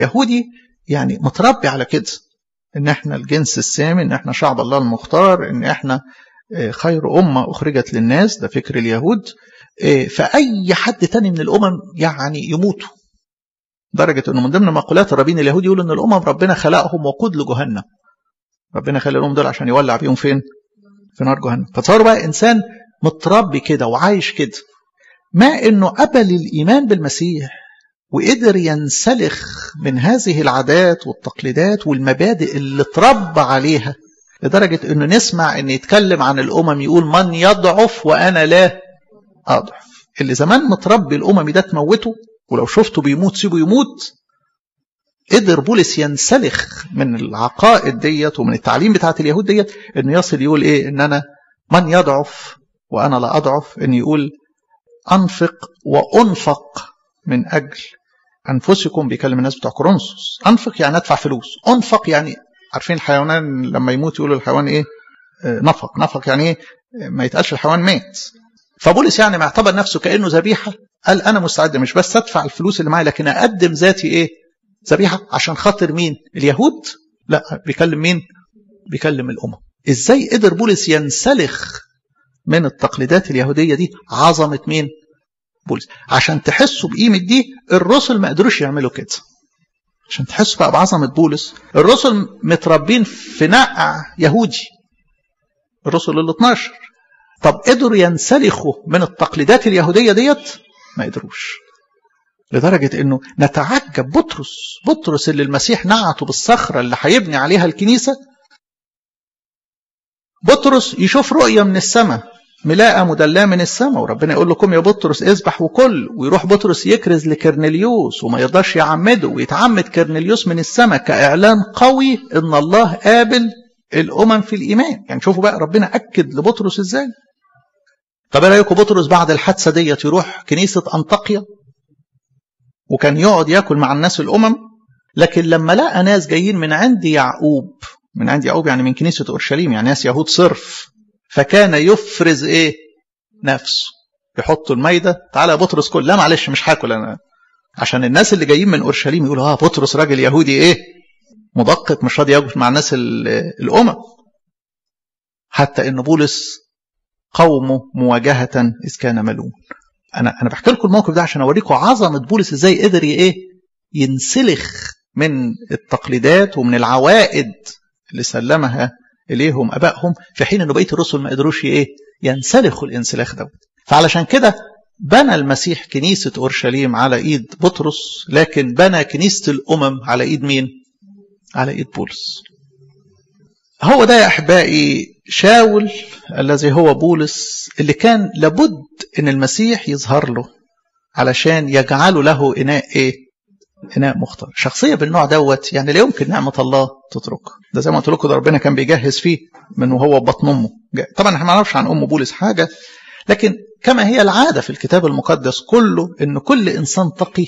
يهودي يعني متربي على كده ان احنا الجنس السامي ان احنا شعب الله المختار ان احنا خير أمة أخرجت للناس ده فكر اليهود فأي حد تاني من الأمم يعني يموتوا درجة أنه من ضمن مقولات الرابين اليهود يقول أن الأمم ربنا خلقهم وقود لجهنم ربنا خلق الأمم دول عشان يولع بيهم فين في نار جهنم فتصوروا بقى إنسان متربي كده وعايش كده ما أنه قبل الإيمان بالمسيح وقدر ينسلخ من هذه العادات والتقليدات والمبادئ اللي اتربى عليها لدرجة أنه نسمع أن يتكلم عن الأمم يقول من يضعف وأنا لا أضعف اللي زمان متربي الأمم ده تموته ولو شفته بيموت سيبه يموت قدر بولس ينسلخ من العقائد ديت ومن التعليم بتاعت اليهود ديت انه يصل يقول ايه ان انا من يضعف وانا لا اضعف ان يقول انفق وانفق من اجل انفسكم بيكلم الناس بتوع كورنثوس انفق يعني ادفع فلوس انفق يعني عارفين الحيوانان لما يموت يقولوا الحيوان ايه نفق نفق يعني ايه ما يتقالش الحيوان مات فبولس يعني معتبر نفسه كانه ذبيحه قال انا مستعد مش بس ادفع الفلوس اللي معايا لكن اقدم ذاتي ايه ذبيحه عشان خاطر مين اليهود لا بيكلم مين بيكلم الامم ازاي قدر بولس ينسلخ من التقليدات اليهوديه دي عظمه مين بولس عشان تحسوا بقيمه دي الرسل ما قدروش يعملوا كده عشان تحسوا بقى بعظمه بولس الرسل متربين في نقع يهودي الرسل ال 12 طب قدروا ينسلخوا من التقليدات اليهوديه ديت ما قدروش لدرجة انه نتعجب بطرس بطرس اللي المسيح نعته بالصخرة اللي هيبني عليها الكنيسة بطرس يشوف رؤية من السماء ملاءة مدلاة من السماء وربنا يقول لكم يا بطرس اذبح وكل ويروح بطرس يكرز لكرنليوس وما يقدرش يعمده ويتعمد كرنليوس من السماء كإعلان قوي ان الله قابل الأمم في الإيمان يعني شوفوا بقى ربنا أكد لبطرس ازاي طب ايه رايكم بطرس بعد الحادثة ديت يروح كنيسة أنطاقيا وكان يقعد ياكل مع الناس الامم لكن لما لقى ناس جايين من عند يعقوب من عند يعقوب يعني من كنيسه اورشليم يعني ناس يهود صرف فكان يفرز ايه نفسه يحطوا المايده تعالى يا بطرس كل لا معلش مش هاكل انا عشان الناس اللي جايين من اورشليم يقولوا اه بطرس راجل يهودي ايه مدقق مش راضي ياكل مع الناس الامم حتى ان بولس قومه مواجهه اذ كان ملوم انا انا بحكي لكم الموقف ده عشان اوريكم عظمه بولس ازاي قدر ايه ينسلخ من التقليدات ومن العوائد اللي سلمها اليهم ابائهم في حين انه بقيه الرسل ما قدروش ايه ينسلخوا الانسلاخ دوت فعلشان كده بنى المسيح كنيسه اورشليم على ايد بطرس لكن بنى كنيسه الامم على ايد مين على ايد بولس هو ده يا احبائي شاول الذي هو بولس اللي كان لابد ان المسيح يظهر له علشان يجعله له اناء ايه اناء مختار شخصيه بالنوع دوت يعني لا يمكن نعمه الله تتركه ده زي ما قلت لكم ده ربنا كان بيجهز فيه من وهو بطن امه طبعا احنا ما نعرفش عن ام بولس حاجه لكن كما هي العاده في الكتاب المقدس كله ان كل انسان تقي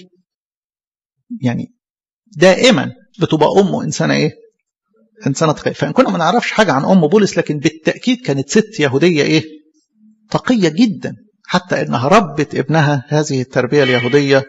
يعني دائما بتبقى امه انسانه ايه انسانه تقيه فان كنا ما نعرفش حاجه عن ام بولس لكن بالتاكيد كانت ست يهوديه ايه تقيه جدا حتى انها ربت ابنها هذه التربيه اليهوديه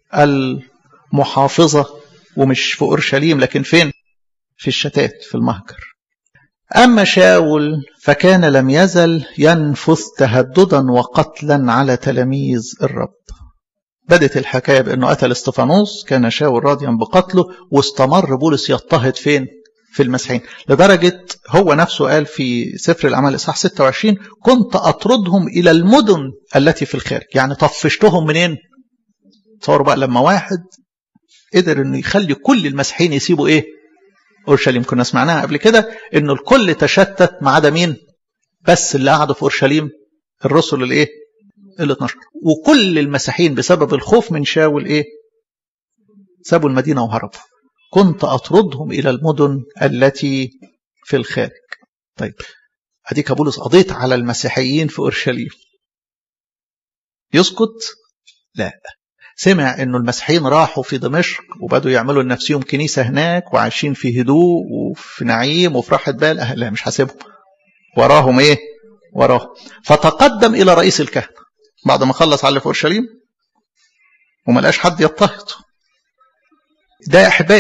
المحافظه ومش في اورشليم لكن فين في الشتات في المهجر اما شاول فكان لم يزل ينفث تهددا وقتلا على تلاميذ الرب بدت الحكايه بانه قتل استفانوس كان شاول راضيا بقتله واستمر بولس يضطهد فين في المسيحيين لدرجة هو نفسه قال في سفر الأعمال إصحاح 26 كنت أطردهم إلى المدن التي في الخارج يعني طفشتهم منين تصوروا بقى لما واحد قدر انه يخلي كل المسيحيين يسيبوا ايه اورشليم كنا سمعناها قبل كده انه الكل تشتت ما عدا مين بس اللي قعدوا في اورشليم الرسل الايه ال 12 وكل المسيحيين بسبب الخوف من شاول ايه سابوا المدينه وهربوا كنت أطردهم إلى المدن التي في الخارج طيب أديك بولس قضيت على المسيحيين في أورشليم يسكت لا سمع انه المسيحيين راحوا في دمشق وبدوا يعملوا لنفسهم كنيسه هناك وعايشين في هدوء وفي نعيم وفي راحه بال أه لا مش هسيبهم وراهم ايه وراهم فتقدم الى رئيس الكهنه بعد ما خلص على اللي في اورشليم وما لقاش حد يضطهده ده أحبائي